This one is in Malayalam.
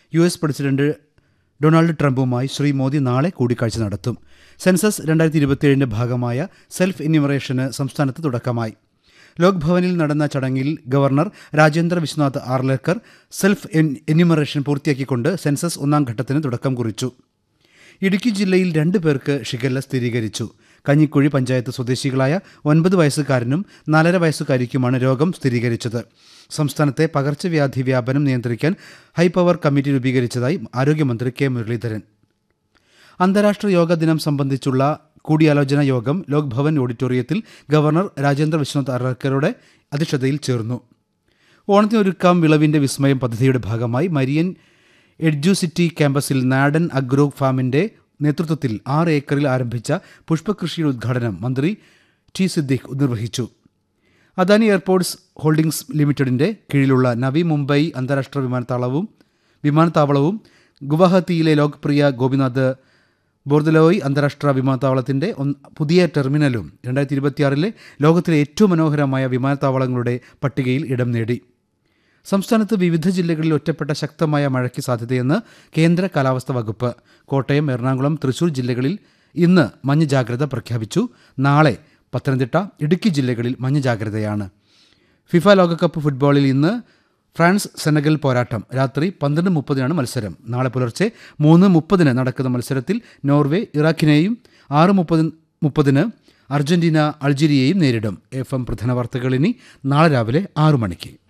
യു എസ് പ്രസിഡന്റ് ഡൊണാൾഡ് ട്രംപുമായി ശ്രീ മോദി നാളെ കൂടിക്കാഴ്ച നടത്തും സെൻസസ് രണ്ടായിരത്തി ഇരുപത്തിയേഴിന്റെ ഭാഗമായ സെൽഫ് എന്യൂമറേഷന് സംസ്ഥാനത്ത് തുടക്കമായി ലോക് ഭവനിൽ നടന്ന ചടങ്ങിൽ governor Rajendra Vishwanath Arlekar self enumeration പൂർത്തിയാക്കിക്കൊണ്ട് സെൻസസ് ഒന്നാം ഘട്ടത്തിന് തുടക്കം കുറിച്ചു ഇടുക്കി ജില്ലയിൽ രണ്ടു പേർക്ക് ഷിഗല്ല സ്ഥിരീകരിച്ചു കഞ്ഞിക്കുഴി പഞ്ചായത്ത് സ്വദേശികളായ ഒൻപത് വയസ്സുകാരനും നാലര വയസ്സുകാരിക്കുമാണ് രോഗം സ്ഥിരീകരിച്ചത് സംസ്ഥാനത്തെ പകർച്ചവ്യാധി വ്യാപനം നിയന്ത്രിക്കാൻ ഹൈപവർ കമ്മിറ്റി രൂപീകരിച്ചതായി ആരോഗ്യമന്ത്രി കെ മുരളീധരൻ അന്താരാഷ്ട്ര യോഗ ദിനം സംബന്ധിച്ചുള്ള കൂടിയാലോചന യോഗം ലോക് ഭവൻ ഓഡിറ്റോറിയത്തിൽ ഗവർണർ രാജേന്ദ്ര വിശ്വനാഥ് അർക്കറുടെ അധ്യക്ഷതയിൽ ചേർന്നു ഓണത്തിനൊരുക്കാം വിളവിന്റെ വിസ്മയം പദ്ധതിയുടെ ഭാഗമായി മരിയൻ എഡ്ജുസിറ്റി ക്യാമ്പസിൽ നാടൻ അഗ്രോ ഫാമിന്റെ നേതൃത്വത്തിൽ ആറ് ഏക്കറിൽ ആരംഭിച്ച പുഷ്പകൃഷിയുടെ ഉദ്ഘാടനം മന്ത്രി ടി സിദ്ദിഖ് നിർവഹിച്ചു അദാനി എയർപോർട്ട്സ് ഹോൾഡിംഗ്സ് ലിമിറ്റഡിന്റെ കീഴിലുള്ള നവി മുംബൈ അന്താരാഷ്ട്ര വിമാനത്താവളവും വിമാനത്താവളവും ഗുവാഹത്തിയിലെ ലോക്പ്രിയ ഗോപിനാഥ് ബോർദലോയ് അന്താരാഷ്ട്ര വിമാനത്താവളത്തിന്റെ പുതിയ ടെർമിനലും രണ്ടായിരത്തി ഇരുപത്തിയാറിലെ ലോകത്തിലെ ഏറ്റവും മനോഹരമായ വിമാനത്താവളങ്ങളുടെ പട്ടികയിൽ ഇടം നേടി സംസ്ഥാനത്ത് വിവിധ ജില്ലകളിൽ ഒറ്റപ്പെട്ട ശക്തമായ മഴയ്ക്ക് സാധ്യതയെന്ന് കേന്ദ്ര കാലാവസ്ഥാ വകുപ്പ് കോട്ടയം എറണാകുളം തൃശൂർ ജില്ലകളിൽ ഇന്ന് മഞ്ഞ ജാഗ്രത പ്രഖ്യാപിച്ചു നാളെ പത്തനംതിട്ട ഇടുക്കി ജില്ലകളിൽ മഞ്ഞ ജാഗ്രതയാണ് ഫിഫ ലോകകപ്പ് ഫുട്ബോളിൽ ഇന്ന് ഫ്രാൻസ് സെനഗൽ പോരാട്ടം രാത്രി പന്ത്രണ്ട് മുപ്പതിനാണ് മത്സരം നാളെ പുലർച്ചെ മൂന്ന് മുപ്പതിന് നടക്കുന്ന മത്സരത്തിൽ നോർവേ ഇറാഖിനെയും ആറ് മുപ്പത് മുപ്പതിന് അർജന്റീന അൾജീരിയയെയും നേരിടും എഫ് എം പ്രധാന വാർത്തകൾ ഇനി നാളെ രാവിലെ ആറു മണിക്ക്